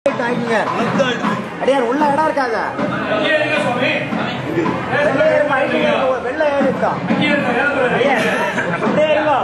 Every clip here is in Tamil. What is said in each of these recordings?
ஆக்கிங்க அடியார் உள்ள இடம் இருக்காங்க வெள்ளை ஏறுமா, ஐக்கிங்க, வெள்ளை ஏறு இருக்கா அடியார், அப்படியே இருங்கோ.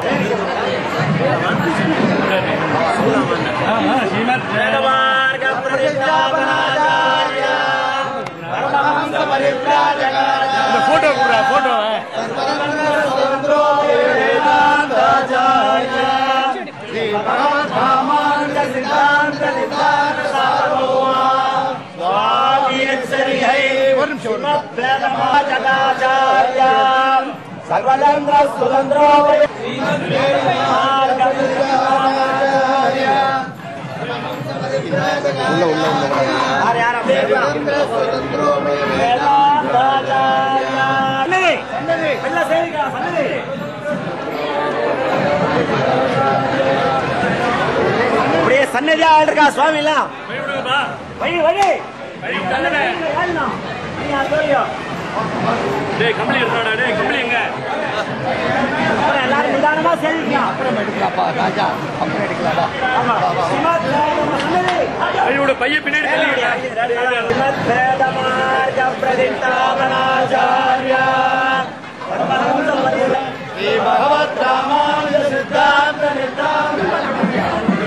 வேதமார்க பிரதிஷ்டாபனாச்சார்ய, பரமஹம்ச பரிவ்ராஜகாச்சார்ய, போட்டோ கொடுறா போட்டோ சுதந்திரோ வேதாந்தாச்சார்ய, ஸ்ரீ பகவத் ராமானுஜ சித்தாந்த நிதான சார்வபௌமா, சுவாமி எச்சரிகை ஸ்ரீமத் வேதமார்காச்சார்ய, சர்வதந்திர சுதந்திரோ ஸ்ரீமத் வேதமார்க பிரதிஷ்டாபனாச்சார்ய, யார் யார் அப்படியே இருக்கலாம். வேதாந்தாச்சார்யா. சன்னதி. வெள்ள சேரிக்கா, சன்னதி. அப்படியே சன்னதியா ஆள் இருக்கா சுவாமி எல்லாம் வழி வழி சன்னதி ஏறணும். நீ அதோரியா. டேய் கம்பளி இருந்தாடா டேய் கம்பளி எங்க அப்புறம் எல்லாரும் நிதானமா சேவிக்கலாம் ஆமா. ஸ்ரீமத் வேதமா சன்னதி. ஐயோட பையன் பின்னாடி தள்ளி விடுடா. ஸ்ரீமத் வேதமார்க பிரதிஷ்டாபனாச்சார்யா. பரமஹம்ச பரிவ்ராஜ- ஸ்ரீ பகவத் ராமானுஜ சித்தாந்த நித்தாந்த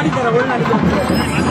மாடி தர ஒழுங்கு அடிக்கலாம்